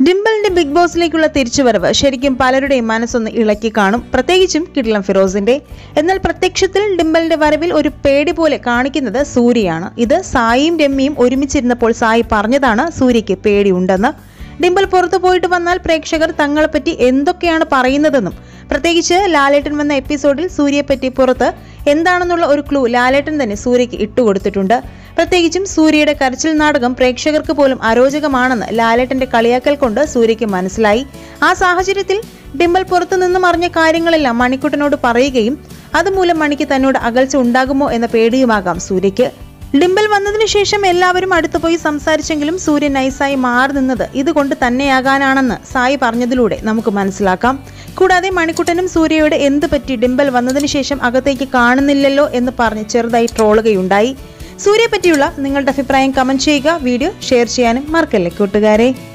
ഡിംപിളിന്റെ big ബോസിലേക്കുള്ള തിരിച്ചുവരവ് ശരിക്കും പലരുടെയും മനസ്സൊന്ന് ഇളക്കി കാണും പ്രത്യേകിച്ചും കിഡ്ലം ഫിറോസിന്റെ എന്നാൽ പ്രത്യക്ഷത്തിൽ ഡിംപിളിന്റെ വരവിൽ ഒരു പേടി പോലെ കാണിക്കുന്നത് സൂര്യയാണ് ഇത് സായിയും രമ്യയും ഒരുമിച്ചിരുന്നപ്പോൾ സായി പറഞ്ഞതാണ് സൂര്യയ്ക്ക് പേടിയുണ്ടെന്ന് ഡിംപിൾ പുറത്തു പോയിട്ട് വന്നാൽ പ്രേക്ഷകർ തങ്ങളെപ്പറ്റി എന്തൊക്കെയാണ് പറയുന്നതെന്നും പ്രത്യേകിച്ച് ലാലേട്ടൻ വന്ന എപ്പിസോഡിൽ സൂര്യയെപ്പറ്റി പുറത്ത് എന്താണെന്നുള്ള ഒരു ക്ലൂ ലാലേട്ടൻ തന്നെ സൂര്യയ്ക്ക് ഇട്ടുകൊടുത്തിട്ടുണ്ട് പ്രത്യേകിച്ചും സൂര്യയുടെ കരച്ചിൽ നാടകം പ്രേക്ഷകർക്ക് പോലും അരോചകമാണെന്ന് ലാലേട്ടന്റെ കളിയാക്കൽ കൊണ്ട് സൂര്യയ്ക്ക് മനസ്സിലായി ആ സാഹചര്യത്തിൽ ഡിംബൽ പുറത്തു നിന്നും അറിഞ്ഞ കാര്യങ്ങളെല്ലാം മണിക്കുട്ടനോട് പറയുകയും അതുമൂലം മണിക്ക് തന്നോട് അകൽച്ച ഉണ്ടാകുമോ എന്ന പേടിയുമാകാം സൂര്യയ്ക്ക് ഡിംബൽ വന്നതിനു ശേഷം എല്ലാവരും അടുത്തു പോയി സംസാരിച്ചെങ്കിലും സൂര്യ നൈസായി മാറി നിന്നത് ഇതുകൊണ്ട് തന്നെയാകാനാണെന്ന് സായി പറഞ്ഞതിലൂടെ നമുക്ക് മനസ്സിലാക്കാം കൂടാതെ മണിക്കുട്ടനും സൂര്യയോട് എന്ത് പറ്റി ഡിംബൽ വന്നതിനു ശേഷം അകത്തേക്ക് കാണുന്നില്ലല്ലോ എന്ന് പറഞ്ഞ് ചെറുതായി ട്രോളുകയുണ്ടായി സൂര്യയെ പറ്റിയുള്ള നിങ്ങളുടെ അഭിപ്രായം കമന്റ് ചെയ്യുക വീഡിയോ ഷെയർ ചെയ്യാനും മറക്കല്ലേ കൂട്ടുകാരെ